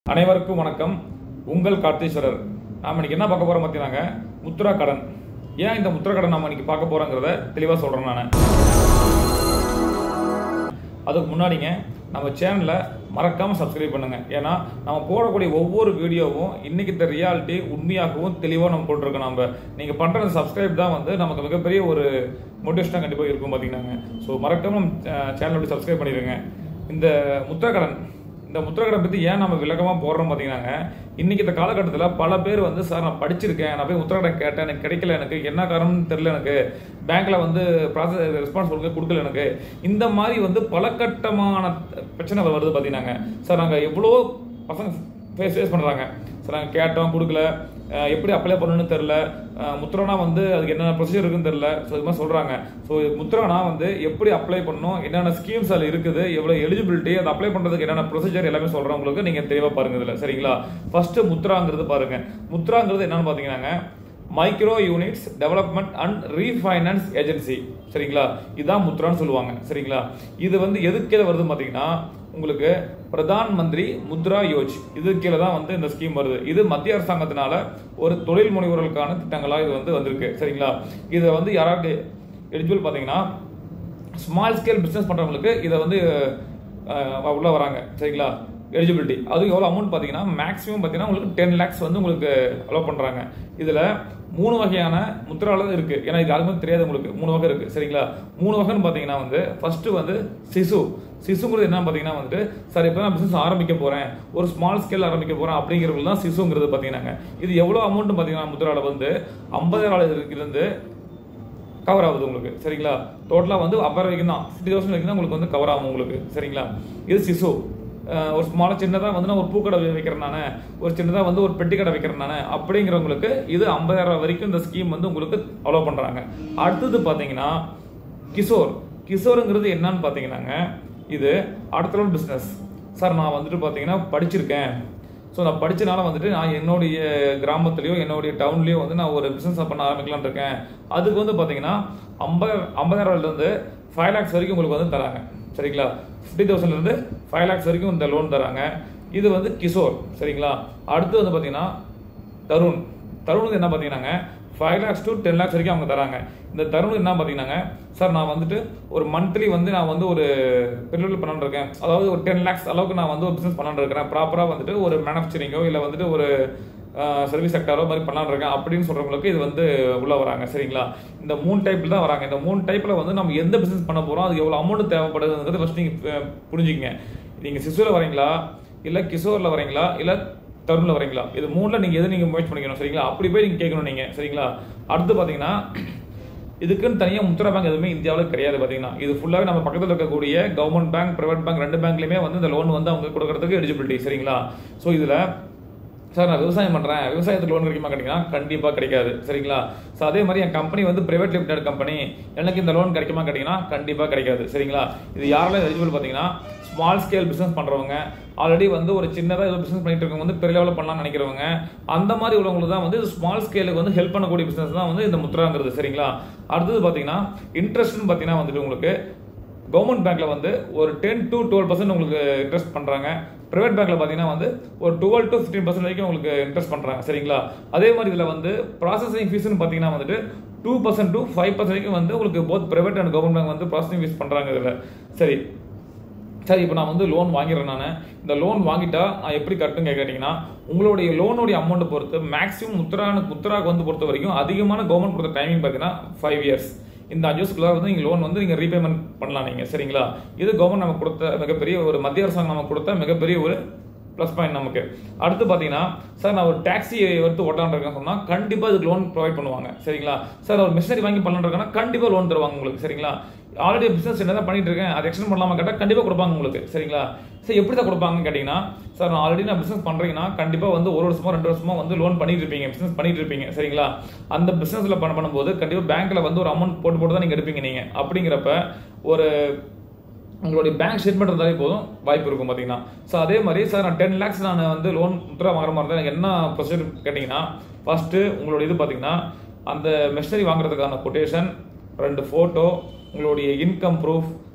அனைவருக்கும் வணக்கம் உங்கள் கார்த்தீஸ்வரர் நாம இன்னைக்கு என்ன பார்க்க போறோம் பார்த்தீங்கன்னாங்க முத்ரா கடன் ஏன் இந்த முத்ரா கடன் நம்ம இன்னைக்கு பார்க்க போறோங்கிறத தெளிவாக சொல்றேன் நான் அதுக்கு முன்னாடிங்க நம்ம சேனலை மறக்காம சப்ஸ்கிரைப் பண்ணுங்க ஏன்னா நம்ம போடக்கூடிய ஒவ்வொரு வீடியோவும் இன்னைக்கு இந்த ரியாலிட்டி உண்மையாகவும் தெளிவாக நம்ம போட்டிருக்கோம் நம்ம நீங்க பண்ற அந்த சப்ஸ்கிரைப் தான் வந்து நமக்கு மிகப்பெரிய ஒரு மோட்டிவேஷனாக கண்டிப்பாக இருக்கும் பார்த்தீங்கன்னாங்க ஸோ மறக்காம நம்ம சேனல் அப்படி சப்ஸ்கிரைப் பண்ணிடுங்க இந்த முத்ரா கடன் இந்த முத்திரக்கடை பற்றி ஏன் நம்ம விளக்கமாக போடுறோம் பார்த்தீங்கன்னாங்க இன்னைக்கு இந்த காலகட்டத்தில் பல பேர் வந்து சார் நான் படிச்சிருக்கேன் நான் போய் முத்திரக்கடை கேட்டேன் எனக்கு கிடைக்கல எனக்கு என்ன காரணம்னு தெரியல எனக்கு பேங்க்ல வந்து ப்ராசஸ் ரெஸ்பான்ஸ் கொடுக்க கொடுக்கல எனக்கு இந்த மாதிரி வந்து பலகட்டமான பிரச்சனை வருது பார்த்தீங்கன்னாங்க சார் நாங்கள் எவ்வளோ பசங்க ஃபேஸ் ஃபேஸ் பண்ணுறாங்க சார் நாங்கள் கேட்டோம் கொடுக்கல அஹ் எப்படி அப்ளை பண்ணணும்னு தெரில முத்ரானா வந்து அதுக்கு என்னென்ன ப்ரொசீஜர் இருக்குன்னு தெரில ஸோ இது மாதிரி சொல்கிறாங்க ஸோ முத்ரானா வந்து எப்படி அப்ளை பண்ணணும் என்னென்ன ஸ்கீம்ஸ் அதில் இருக்குது எவ்வளோ எலிஜிபிலிட்டி அதை அப்ளை பண்ணுறதுக்கு என்னென்ன ப்ரொசீஜர் எல்லாமே சொல்கிறேன் உங்களுக்கு நீங்கள் தெளிவாக பாருங்க இதில் சரிங்களா ஃபஸ்ட்டு முத்ராங்கிறது பாருங்க முத்ராங்கிறது என்னன்னு பார்த்தீங்கன்னாங்க micro units development and refinance agency சரிங்களா இதுதான் முத்ரான்னு சொல்லுவாங்க சரிங்களா இது வந்து எதுக்கு கீழே வருதுன்னு பார்த்தீங்கன்னா உங்களுக்கு பிரதான் மந்திரி முத்ரா யோஜ் இது கீழே தான் வந்து இந்த ஸ்கீம் வருது இது மத்திய அரசாங்கத்தினால ஒரு தொழில் முனைவோர்களுக்கான திட்டங்களாக இது வந்து வந்திருக்கு சரிங்களா இதை வந்து யாராவது எலிஜிபிள் பார்த்தீங்கன்னா ஸ்மால் ஸ்கேல் பிஸ்னஸ் பண்ணுறவங்களுக்கு இதை வந்து அஹ், உள்ள வராங்க சரிங்களா எலிஜிபிலிட்டி அது எவ்வளோ அமௌண்ட் பார்த்தீங்கன்னா மேக்ஸிமம் பார்த்தீங்கன்னா உங்களுக்கு டென் லேக்ஸ் வந்து உங்களுக்கு அலோவ் பண்ணுறாங்க இதில் மூணு வகையான முத்திரால இருக்கு ஏன்னா இது யாருக்குமே தெரியாது உங்களுக்கு மூணு வகை இருக்கு சரிங்களா மூணு வகைன்னு பார்த்தீங்கன்னா வந்து ஃபர்ஸ்ட் வந்து சிசு சிசுங்கிறது என்ன பார்த்தீங்கன்னா வந்துட்டு சார் இப்போ நான் பிசினஸ் ஆரம்பிக்க போறேன் ஒரு ஸ்மால் ஸ்கேல் ஆரம்பிக்க போறேன் அப்படிங்கிறது தான் சிசுங்கிறது பார்த்தீங்கன்னாங்க இது எவ்வளோ அமௌண்ட் பார்த்தீங்கன்னா முத்திரால வந்து ஐம்பதாயிரம் இருந்து கவர் ஆகுது உங்களுக்கு சரிங்களா டோட்டலாக வந்து அப்பர் வரைக்கும் தான் ஃபிஃப்டி தௌசண்ட் வரைக்கும் தான் உங்களுக்கு வந்து கவர் ஆகும் உங்களுக்கு சரிங்களா இது சிசு அஹ் ஒரு ஸ்மாலாக சின்னதாக வந்து நான் ஒரு பூக்கடை வைக்கிறேன் நான் ஒரு சின்னதாக வந்து ஒரு பெட்டி கடை வைக்கிறேன் நான் அப்படிங்கிறவங்களுக்கு இது ஐம்பதாயிரம் வரைக்கும் இந்த ஸ்கீம் வந்து உங்களுக்கு அலோவ் பண்ணுறாங்க அடுத்தது பார்த்தீங்கன்னா கிஷோர் கிஷோருங்கிறது என்னன்னு பார்த்தீங்கன்னாங்க இது அடுத்த லெவல் பிஸ்னஸ் சார் நான் வந்துட்டு பார்த்தீங்கன்னா படிச்சிருக்கேன் ஸோ நான் படிச்சனால வந்துட்டு நான் என்னுடைய கிராமத்துலேயோ என்னுடைய டவுன்லேயோ வந்து நான் ஒரு பிஸ்னஸ் பண்ண ஆரம்பிக்கலாம்னு இருக்கேன் அதுக்கு வந்து பார்த்தீங்கன்னா ஐம்பது ஐம்பதாயிரம்லேருந்து ஃபைவ் லேக்ஸ் வரைக்கும் உங்களுக்கு வந்து தராங்க சரிங்களா ஃபிஃப்டி தௌசண்ட்லேருந்து ஃபைவ் லேக்ஸ் வரைக்கும் இந்த லோன் தராங்க இது வந்து கிஷோர் சரிங்களா அடுத்து வந்து பார்த்தீங்கன்னா தருண் தருண் வந்து என்ன பார்த்தீங்கன்னாங்க five lakhs to ten lakhs வரைக்கும் அவங்க தராங்க இந்த தருண் என்ன பார்த்தீங்கன்னாங்க சார் நான் வந்துட்டு ஒரு மந்த்லி வந்து நான் வந்து ஒரு பெரிய பண்ணான்னு இருக்கேன் அதாவது ஒரு டென் லேக்ஸ் அளவுக்கு நான் வந்து ஒரு பிஸ்னஸ் பண்ணான்னு இருக்கிறேன் ப்ராப்பராக வந்துட்டு ஒரு மேனுஃபேக்சரிங்கோ இல்லை வந்துட்டு ஒரு சர்வீஸ் செக்டரோ மாதிரி பண்ணலான்னு இருக்கேன் அப்படின்னு சொல்றவங்களுக்கு இது வந்து உள்ள வராங்க சரிங்களா இந்த மூணு டைப்ல தான் வராங்க இந்த மூணு டைப்ல வந்து நம்ம எந்த பிசினஸ் பண்ண போறோம் அதுக்கு எவ்வளவு அமௌண்ட் தேவைப்படுதுங்கிறது ஃபர்ஸ்ட் நீங்க அஹ், புரிஞ்சுக்கங்க நீங்க சிசுல வரீங்களா இல்ல கிஷோர்ல வரீங்களா இல்ல தருண்ல வரீங்களா இது மூணுல நீங்க எது நீங்க முயற்சி பண்ணிக்கணும் சரிங்களா அப்படி போய் நீங்க கேட்கணும் நீங்க சரிங்களா அடுத்து பாத்தீங்கன்னா இதுக்குன்னு தனியாக முத்ரா பேங்க் எதுவுமே இந்தியாவில் கிடையாது பார்த்தீங்கன்னா இது ஃபுல்லாகவே நம்ம பக்கத்தில் இருக்கக்கூடிய கவர்மெண்ட் பேங்க் பிரைவேட் பேங்க் ரெண்டு பேங்க்லையுமே வந்து இந்த லோன் வந்து அவங்க கொடுக்கறதுக்கு எலிஜிபிலிட்டி சரிங்களா ஸோ இதில் சார் நான் விவசாயம் பண்ணுறேன் விவசாயத்துக்கு லோன் கிடைக்குமா கிடைக்குமா கண்டிப்பாக கிடைக்காது சரிங்களா ஸோ அதே மாதிரி என் கம்பெனி வந்து பிரைவேட் லிமிடெட் கம்பெனி எனக்கு இந்த லோன் கிடைக்குமா கிடைக்குன்னா கண்டிப்பாக கிடைக்காது சரிங்களா இது யாரெல்லாம் எலிஜிபிள் பார்த்தீங்கன்னா ஸ்மால் ஸ்கேல் பிஸ்னஸ் பண்ணுறவங்க ஆல்ரெடி வந்து ஒரு சின்னதாக ஏதோ பிஸ்னஸ் பண்ணிட்டு இருக்கவங்க வந்து பெரிய லெவலில் பண்ணலாம்னு நினைக்கிறவங்க அந்த மாதிரி உள்ளவங்களுக்கு தான் வந்து ஸ்மால் ஸ்கேலுக்கு வந்து ஹெல்ப் பண்ணக்கூடிய பிஸ்னஸ் தான் வந்து இந்த முத்ராங்கிறது சரிங்களா அடுத்தது பார்த்தீங்கன்னா இன்ட்ரெஸ்ட்னு பார்த்தீங்கன்னா வந்துட்டு உங்களுக்கு கவர்மெண்ட் பேங்க்ல வந்து ஒரு டென் டு டுவெல் பர்சன்ட் உங்களுக்கு இன்ட்ரெஸ்ட் பண்றாங்க பிரைவேட் பேங்க்ல பாத்தீங்கன்னா வந்து ஒரு டுவெல் டு ஃபிஃப்டீன் பர்சன்ட் வரைக்கும் உங்களுக்கு இன்ட்ரெஸ்ட் பண்றாங்க சரிங்களா அதே மாதிரி இதுல வந்து ப்ராசஸிங் ஃபீஸ்னு பாத்தீங்கன்னா வந்துட்டு two percent to five percent வரைக்கும் வந்து உங்களுக்கு both private and government bank வந்து ப்ராசஸிங் ஃபீஸ் பண்றாங்க இதுல சரி சரி இப்போ நான் வந்து லோன் வாங்கிடுறேன் நான் இந்த லோன் வாங்கிட்டா நான் எப்படி கட்டுன்னு கேட்டீங்கன்னா உங்களுடைய லோனுடைய அமௌண்ட் பொறுத்து மேக்ஸிமம் முத்ரானு முத்ராக்கு வந்து பொறுத்த வரைக்கும் அதிகமான கவர்மெண்ட் கொடுத்த டைமிங் பார்த்தீங்கன்னா ஃபைவ் இயர்ஸ் இந்த அஞ்சு வருஷத்துக்குள்ள வந்து நீங்கள் லோன் வந்து நீங்கள் ரீபேமெண்ட் பண்ணலாம் நீங்கள் சரிங்களா இது கவர்மெண்ட் நமக்கு கொடுத்த மிகப்பெரிய ஒரு மத்திய அரசாங்கம் நமக்கு கொடுத்த மிகப்பெரிய ஒரு ப்ளஸ் பாயிண்ட் நமக்கு அடுத்து பார்த்தீங்கன்னா சார் நான் ஒரு டாக்ஸி எடுத்து ஓட்டான் இருக்கேன் சொன்னால் கண்டிப்பாக இதுக்கு லோன் ப்ரொவைட் பண்ணுவாங்க சரிங்களா சார் ஒரு மிஷினரி வாங்கி பண்ணலான்னு இருக்கேன்னா கண்டிப்பாக லோன் தருவாங்க உங்களுக்கு சரிங்களா ஆல்ரெடி பிசினஸ் என்ன பண்ணிட்டு இருக்கேன் அதை எக்ஸ்டெண்ட் பண்ணலாமா கேட்டால் கண்டிப்பாக கொடுப்பாங்க உங்களுக்கு சரிங்களா சரி எப்படி தான் கொடுப்பாங்கன்னு கேட்டிங்கன்னா சார் நான் ஆல்ரெடி நான் பிசினஸ் பண்ணுறீங்கன்னா கண்டிப்பாக வந்து ஒரு வருஷமா ரெண்டு வருஷமா வந்து லோன் பண்ணிட்டு இருப்பீங்க பிசினஸ் பண்ணிட்டு இருப்பீங்க சரிங்களா அந்த பிசினஸ்ல பண்ண பண்ணும்போது கண்டிப்பாக பேங்க்ல வந்து ஒரு அமௌண்ட் போட்டு போட்டு தான் நீங்க எடுப்பீங்க நீங்க அப்படிங்கிறப்ப ஒரு உங்களுடைய பேங்க் ஸ்டேட்மெண்ட் இருந்தாலே போதும் வாய்ப்பு இருக்கும் பார்த்தீங்கன்னா ஸோ அதே மாதிரி சார் நான் டென் லேக்ஸ் நான் வந்து லோன் முத்ரா வாங்குற மாதிரி இருந்தால் எனக்கு என்ன ப்ரொசீஜர் கேட்டிங்கன்னா ஃபர்ஸ்ட்டு உங்களோட இது பார்த்தீங்கன்னா அந்த மெஷினரி வாங்குறதுக்கான கொட்டேஷன் ரெண்டு ஃபோட்டோ உங்களுடைய இன்கம் ப்ரூஃப்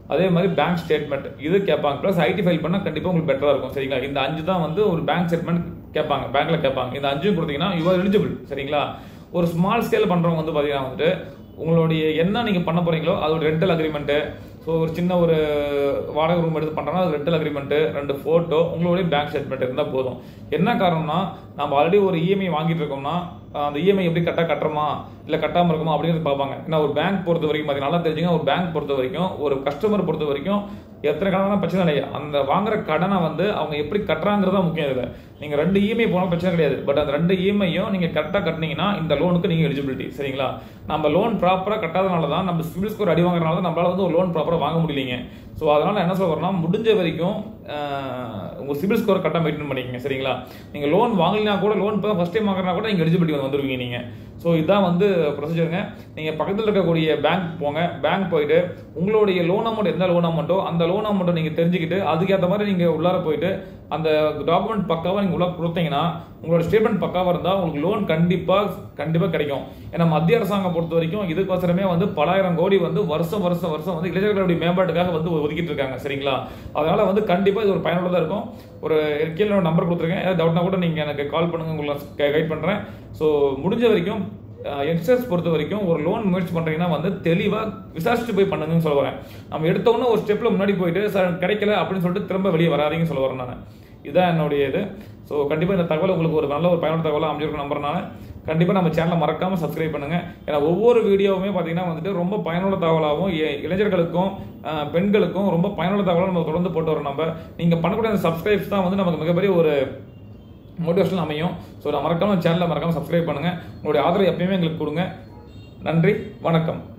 அதே மாதிரி பேங்க் ஸ்டேட்மெண்ட் இது கேட்பாங்க ப்ளஸ் ஐடி ஃபைல் பண்ணால் கண்டிப்பாக உங்களுக்கு பெட்டராக இருக்கும் சரிங்களா இந்த அஞ்சு தான் வந்து ஒரு பேங்க் ஸ்டேட்மெண்ட் கேட்பாங்க பேங்க்ல கேட்பாங்க இந்த அஞ்சும் கொடுத்தீங்கன்னா யூ ஆர் எலிஜிபிள் சரிங்களா ஒரு ஸ்மால் ஸ்கேல் பண்ணுறவங்க வந்து பார்த்தீங்கன்னா வந்துட்டு உங்களுடைய என்ன நீங்கள் பண்ண போறீங்களோ அதோட ரெண்டல் அக்ரிமெண்ட்டு ஸோ ஒரு சின்ன ஒரு வாடகை ரூம் எடுத்து பண்ணுறோன்னா அது ரெண்டல் அக்ரிமெண்ட்டு ரெண்டு ஃபோட்டோ உங்களுடைய பேங்க் ஸ்டேட்மெண்ட் இருந்தால் போதும் என்ன காரணம்னா நம்ம ஆல்ரெடி ஒரு இஎம்ஐ வாங்கிட்டு இருக்கோம்னா அஹ் அந்த இஎம்ஐ எப்படி கரெக்டாக கட்டுறோமா இல்லை கட்டாமல் இருக்குமா அப்படிங்கிறது பார்ப்பாங்க ஏன்னா ஒரு பேங்க் பொறுத்த வரைக்கும் பார்த்தீங்கன்னா நல்லா தெரிஞ்சுங்க ஒரு பேங்க் பொறுத்த வரைக்கும் ஒரு கஸ்டமர் பொறுத்த வரைக்கும் எத்தனை கடனா பிரச்சனை இல்லை அந்த வாங்குற கடனை வந்து அவங்க எப்படி கட்டுறாங்கிறது தான் முக்கியம் இதில் நீங்கள் ரெண்டு இஎம்ஐ போனால் பிரச்சனை கிடையாது பட் அந்த ரெண்டு இஎம்ஐயும் நீங்கள் கரெக்டாக கட்டினீங்கன்னா இந்த லோனுக்கு நீங்கள் எலிஜிபிலிட்டி சரிங்களா நம்ம லோன் ப்ராப்பராக கட்டாதனால தான் நம்ம சிவில் ஸ்கோர் அடி வாங்குறதுனால தான் நம்மளால வந்து ஒரு லோன் ப்ராப்பராக வாங்க முடியலைங்க ஸோ அதனால என்ன சொல்றேன்னா முடிஞ்ச வரைக்கும் அஹ், உங்க சிபில் ஸ்கோர் கரெக்டாக மெயின்டைன் பண்ணிக்கங்க சரிங்களா நீங்கள் லோன் வாங்கலைனா கூட லோன் இப்போ ஃபஸ்ட் டைம் வாங்குறனா கூட நீங்கள் எலிஜிபிலிட்டி வந்து வந்துருவீங்க நீங்கள் ஸோ இதுதான் வந்து ப்ரொசீஜருங்க நீங்கள் பக்கத்தில் இருக்கக்கூடிய பேங்க் போங்க பேங்க் போயிட்டு உங்களுடைய லோன் அமௌண்ட் எந்த லோன் அமௌண்ட்டோ அந்த லோன் அமௌண்ட்டை நீங்கள் தெரிஞ்சுக்கிட்டு அதுக்கேற்ற மாதிரி நீங்கள் உள்ளார போயிட்டு அந்த டாக்குமெண்ட் பக்காவாக நீங்கள் உள்ள கொடுத்தீங்கன்னா உங்களோட ஸ்டேட்மெண்ட் பக்காவாக இருந்தால் உங்களுக்கு லோன் கண்டிப்பாக கண்டிப்பாக கிடைக்கும் ஏன்னா மத்திய அரசாங்கம் பொறுத்த வரைக்கும் இதுக்கோசரமே வந்து பலாயிரம் கோடி வந்து வருஷம் வருஷம் வருஷம் வந்து இளைஞர்களுடைய மேம்பாட்டுக்காக வந்து ஒதுக்கிட்டு இருக்காங்க சரிங்களா அதனால வந்து கண்டிப்பாக இது ஒரு பயனுள்ளதாக இருக்கும் ஒரு கீழே நம்பர் கொடுத்துருக்கேன் ஏதாவது டவுட்னா கூட நீங்கள் எனக்கு கால் பண்ணுங்க உங்களை கைட் பண்ணுறேன் ஸோ முடிஞ்ச வரைக்கும் யங்ஸ்டர்ஸ் பொறுத்த வரைக்கும் ஒரு லோன் முயற்சி பண்ணுறீங்கன்னா வந்து தெளிவாக விசாரிச்சுட்டு போய் பண்ணுங்கன்னு சொல்ல வரேன் நம்ம எடுத்த உடனே ஒரு ஸ்டெப்பில் முன்னாடி போயிட்டு சார் கிடைக்கல அப்படின்னு சொல்லிட்டு திரும்ப வெளியே வராதீங்கன்னு சொல்ல வரேன் நான் இதான் என்னுடைய இது ஸோ கண்டிப்பாக இந்த தகவல் உங்களுக்கு ஒரு நல்ல ஒரு பயனுள்ள தகவலாக அமைஞ்சிருக்கும் நம்புறனால கண்டிப்பாக நம்ம சேனலை மறக்காம சப்ஸ்கிரைப் பண்ணுங்க ஏன்னா ஒவ்வொரு வீடியோவுமே பார்த்தீங்கன்னா வந்துட்டு ரொம்ப பயனுள்ள தகவலாகவும் இ- இளைஞர்களுக்கும் அஹ், பெண்களுக்கும் ரொம்ப பயனுள்ள தகவலாக நம்ம தொடர்ந்து போட்டு வரோம் நம்ம நீங்கள் பண்ணக்கூடிய அந்த சப்ஸ்கிரைப்ஸ் தான் வந்து நமக்கு மிகப்பெரிய ஒரு மோட்டிவேஷன் அமையும் ஸோ நான் மறக்காம சேனலை மறக்காம சப்ஸ்கிரைப் பண்ணுங்க உங்களுடைய ஆதரவு எப்பயுமே எங்களுக்கு கொடுங்க நன்றி வணக்கம்